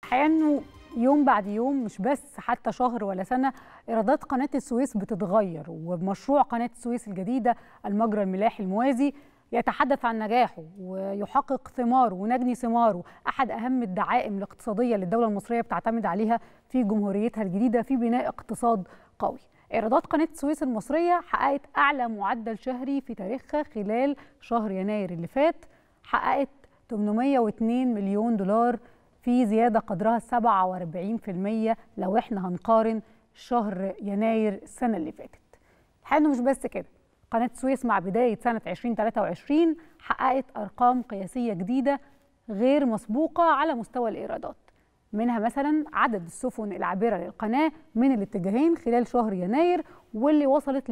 الحقيقه انه يوم بعد يوم مش بس حتى شهر ولا سنه ايرادات قناه السويس بتتغير ومشروع قناه السويس الجديده المجرى الملاحي الموازي يتحدث عن نجاحه ويحقق ثماره ونجني ثماره احد اهم الدعائم الاقتصاديه اللي الدوله المصريه بتعتمد عليها في جمهوريتها الجديده في بناء اقتصاد قوي ايرادات قناه السويس المصريه حققت اعلى معدل شهري في تاريخها خلال شهر يناير اللي فات حققت 802 مليون دولار في زياده قدرها 47% لو احنا هنقارن شهر يناير السنه اللي فاتت الحقيقه مش بس كده قناه السويس مع بدايه سنه 2023 حققت ارقام قياسيه جديده غير مسبوقه على مستوى الايرادات منها مثلا عدد السفن العابره للقناه من الاتجاهين خلال شهر يناير واللي وصلت ل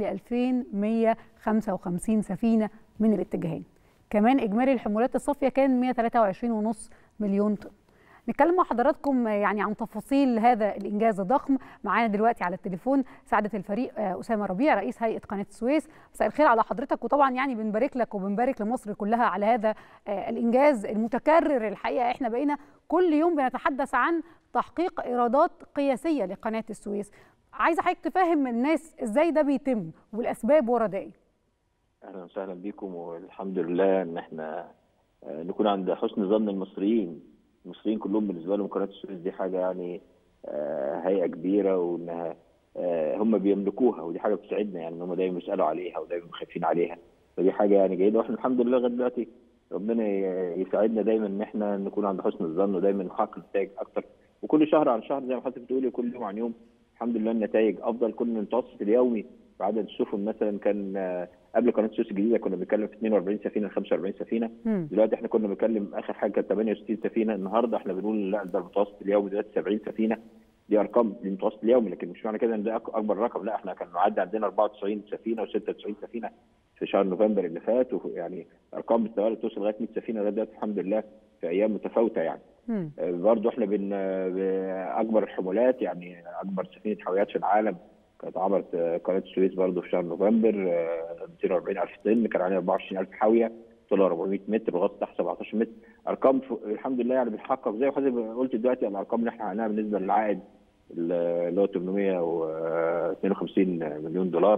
2155 سفينه من الاتجاهين كمان اجمالي الحمولات الصافيه كان 123.5 مليون طن نتكلم مع حضراتكم يعني عن تفاصيل هذا الانجاز الضخم معانا دلوقتي على التليفون سعاده الفريق اسامه ربيع رئيس هيئه قناه السويس مساء الخير على حضرتك وطبعا يعني بنبارك لك وبنبارك لمصر كلها على هذا الانجاز المتكرر الحقيقه احنا بقينا كل يوم بنتحدث عن تحقيق ايرادات قياسيه لقناه السويس عايزه حضرتك تفهم الناس ازاي ده بيتم والاسباب ورا ده ايه اهلا وسهلا بيكم والحمد لله ان احنا نكون عند حسن ظن المصريين المصريين كلهم بالنسبه لهم قناه السويس دي حاجه يعني هيئه كبيره وانها هم بيملكوها ودي حاجه بتسعدنا يعني ان هم دايما بيسالوا عليها ودايما خايفين عليها فدي حاجه يعني جيده واحنا الحمد لله لغايه دلوقتي ربنا يساعدنا دايما ان احنا نكون عند حسن الظن ودايما نحقق نتائج اكتر وكل شهر عن شهر زي ما حضرتك بتقولي كل يوم عن يوم الحمد لله النتائج افضل كل المتوسط اليومي بعدد السفن مثلا كان قبل قناه السويس الجديده كنا بنتكلم في 42 سفينه 45 سفينه م. دلوقتي احنا كنا بنتكلم اخر حاجه كانت 68 سفينه النهارده احنا بنقول لا ده المتوسط اليومي دلوقتي 70 سفينه دي ارقام المتوسط اليومي لكن مش معنى كده ان ده اكبر رقم لا احنا كان معدي عندنا 94 سفينه و96 سفينه في شهر نوفمبر اللي فات ويعني ارقام بالتوالي توصل لغايه 100 سفينه لغايه دلوقتي الحمد لله في ايام متفاوته يعني برضه احنا بن اكبر الحمولات يعني اكبر سفينه حاويات في العالم كانت عبرت قناه السويس برضه في شهر نوفمبر 240000 طن كان عليها 24000 حاويه طولها 400 متر وغطس تحت 17 متر ارقام الحمد لله يعني بنحقق زي ما حضرتك قلت دلوقتي الارقام اللي احنا حققناها بالنسبه للعائد اللي هو 852 مليون دولار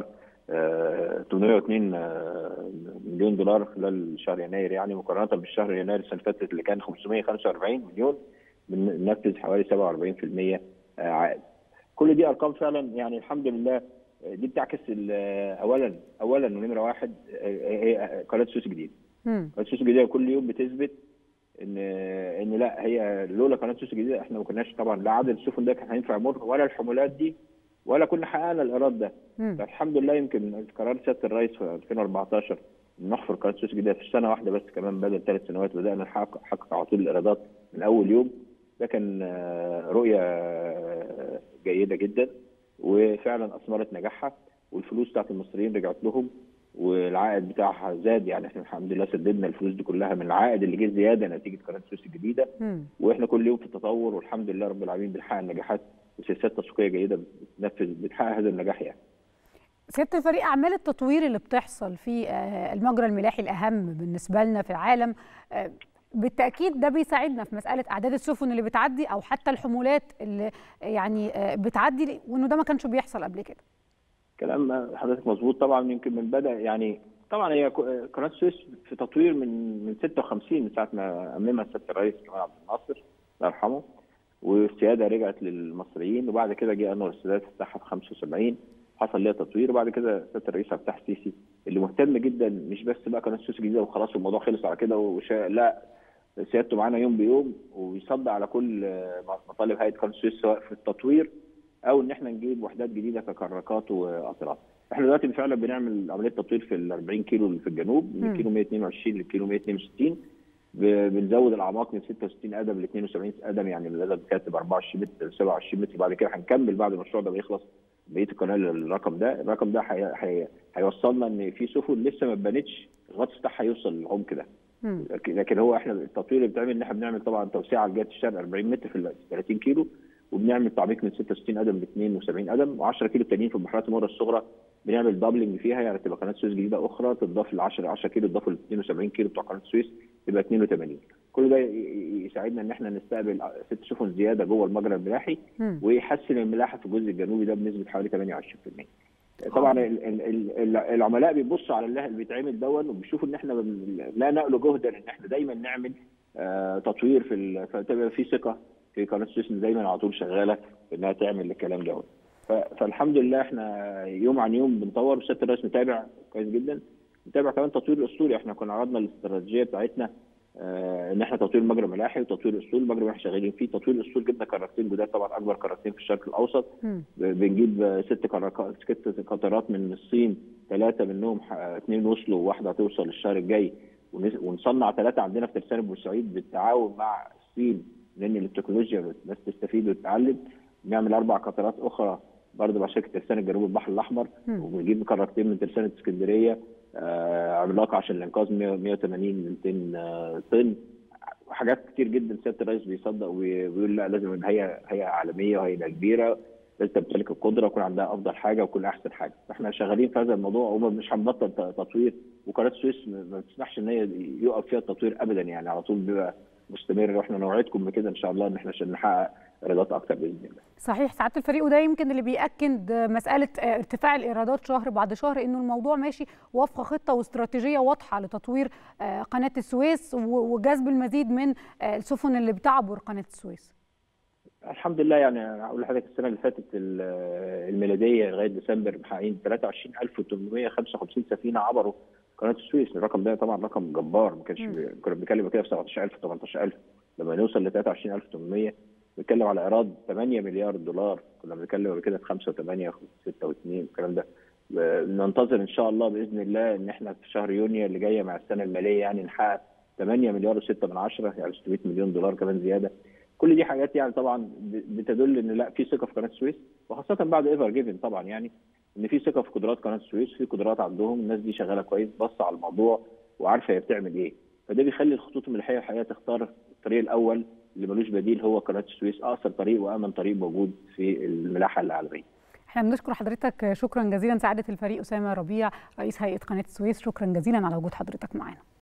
802 مليون دولار خلال شهر يناير يعني مقارنه بالشهر يناير السنه اللي فاتت اللي كان 545 مليون بننفذ حوالي 47% عائد. كل دي ارقام فعلا يعني الحمد لله دي بتعكس اولا اولا ونمره واحد هي قناه السويس الجديده. قناه السويس الجديده كل يوم بتثبت ان ان لا هي لولا قناه السويس الجديده احنا ما كناش طبعا لا عدد السفن ده كان هينفع يمر ولا الحمولات دي ولا كنا حققنا الايراد ده. فالحمد لله يمكن قرار سياده الرئيس في 2014 نحفر قناه السويس الجديده في سنه واحده بس كمان بدل ثلاث سنوات بدانا نحقق نحقق على طول الايرادات من اول يوم ده كان رؤيه جيده جدا وفعلا اثمرت نجاحها والفلوس بتاعت المصريين رجعت لهم والعائد بتاعها زاد يعني احنا الحمد لله سددنا الفلوس دي كلها من العائد اللي جه زياده نتيجه قناه السويس الجديده م. واحنا كل يوم في التطور والحمد لله رب العالمين بنحقق نجاحات وسياسات تسويقيه جيده بتنفذ بتحقق هذا النجاح يعني. سياده الفريق اعمال التطوير اللي بتحصل في المجرى الملاحي الاهم بالنسبه لنا في العالم بالتاكيد ده بيساعدنا في مساله اعداد السفن اللي بتعدي او حتى الحمولات اللي يعني بتعدي وانه ده ما كانش بيحصل قبل كده. كلام حضرتك مظبوط طبعا يمكن من بدا يعني طبعا هي قناه السويس في تطوير من من 56 من ساعه ما اممها سياده الرئيس جمال عبد الناصر الله يرحمه والسياده رجعت للمصريين وبعد كده جه انور السادات افتتحها في 75 حصل ليها تطوير وبعد كده سياده الرئيس عبد الفتاح السيسي اللي مهتم جدا مش بس بقى قناه السويس الجديده وخلاص الموضوع خلص على كده وشا... لا سيادته معانا يوم بيوم وبيصدع على كل مطالب هيئه قناه السويس سواء في التطوير او ان احنا نجيب وحدات جديده ككراكات وقطرات. احنا دلوقتي فعلا بنعمل عمليه تطوير في ال 40 كيلو اللي في الجنوب من كيلو 122 لكيلو 162 بنزود الاعماق من 66 قدم ل 72 قدم يعني القدم كانت ب 24 متر 27 متر بعد كده هنكمل بعد المشروع ده بيخلص بقيه القناه الرقم ده الرقم ده هيوصلنا ان في سفن لسه ما اتبنتش الغطس بتاعها يوصل للعمق ده لكن هو احنا التطوير اللي بيتعمل ان احنا بنعمل طبعا توسعه على جهه الشرق 40 متر في 30 كيلو وبنعمل تعميق من 66 قدم ل 72 قدم و10 كيلو التانيين في البحيرات المره الصغرى بنعمل دبلنج فيها يعني تبقى قناه سويس جديده اخرى تضاف ل 10 10 كيلو تضاف ل 72 كيلو بتوع قناه السويس تبقى 82 كل ده يساعدنا ان احنا نستقبل ست سفن زياده جوه المجرى الملاحي ويحسن الملاحه في الجزء الجنوبي ده بنسبه حوالي 28% طبعا العملاء بيبصوا على اللي بيتعمل دون وبيشوفوا ان احنا لا نألو جهدا ان احنا دايما نعمل تطوير في فتبقى في ثقه في قناه السويس دايما على طول شغاله انها تعمل الكلام دوت فالحمد لله احنا يوم عن يوم بنطور وسياده الرئيس متابع كويس جدا متابع كمان تطوير الاسطوري احنا كنا عرضنا الاستراتيجيه بتاعتنا آه ان احنا تطوير المجرى الملاحي وتطوير الاسطول المجرى الملاحي شغالين فيه تطوير الاسطول جبنا كراكتين جداد طبعا اكبر كراكتين في الشرق الاوسط م. بنجيب ست كراكات ست قطارات من الصين ثلاثه منهم اثنين وصلوا وواحده هتوصل الشهر الجاي ونصنع ثلاثه عندنا في ترسانه بورسعيد بالتعاون مع الصين لان التكنولوجيا الناس تستفيد وتتعلم نعمل اربع قطارات اخرى برضه مع شركه ترسانه جنوب البحر الاحمر وبنجيب كراكتين من ترسانه اسكندريه آه عملاقه عشان الانقاذ 180 200 طن حاجات كتير جدا سياده الرئيس بيصدق وبيقول لا لازم هي هي عالميه وهي كبيره لازم تمتلك القدره ويكون عندها افضل حاجه ويكون احسن حاجه فاحنا شغالين في هذا الموضوع ومش هنبطل تطوير وقناه السويس ما بتسمحش ان هي يقف فيها التطوير ابدا يعني على طول بيبقى مستمر واحنا نوعدكم بكده ان شاء الله ان احنا عشان نحقق ايرادات اكتر باذن الله. صحيح سعاده الفريق وده يمكن اللي بياكد مساله ارتفاع الايرادات شهر بعد شهر انه الموضوع ماشي وفق خطه واستراتيجيه واضحه لتطوير قناه السويس وجذب المزيد من السفن اللي بتعبر قناه السويس. الحمد لله يعني اقول لحضرتك السنه اللي فاتت الميلاديه لغايه ديسمبر محققين 23855 سفينه عبروا قناه السويس الرقم ده طبعا رقم جبار ما كانش كنا بنتكلم كده في 17000 18000 لما نوصل ل 23800 بنتكلم على ايراد 8 مليار دولار كنا بنتكلم قبل كده في 5 و8 و6 و2 الكلام ده ننتظر ان شاء الله باذن الله ان احنا في شهر يونيو اللي جايه مع السنه الماليه يعني نحقق 8 مليار و6 من عشرة يعني 600 مليون دولار كمان زياده كل دي حاجات يعني طبعا بتدل ان لا في ثقه في قناه السويس وخاصه بعد ايفر جيفن طبعا يعني ان في ثقه في قدرات قناه السويس في قدرات عندهم الناس دي شغاله كويس باصه على الموضوع وعارفه هي بتعمل ايه فده بيخلي الخطوط الملحيه الحقيقه تختار الطريق الاول اللي ملوش بديل هو قناه السويس اقصر طريق وامن طريق موجود في الملاحه العالميه. احنا بنشكر حضرتك شكرا جزيلا سعاده الفريق اسامه ربيع رئيس هيئه قناه السويس شكرا جزيلا على وجود حضرتك معانا.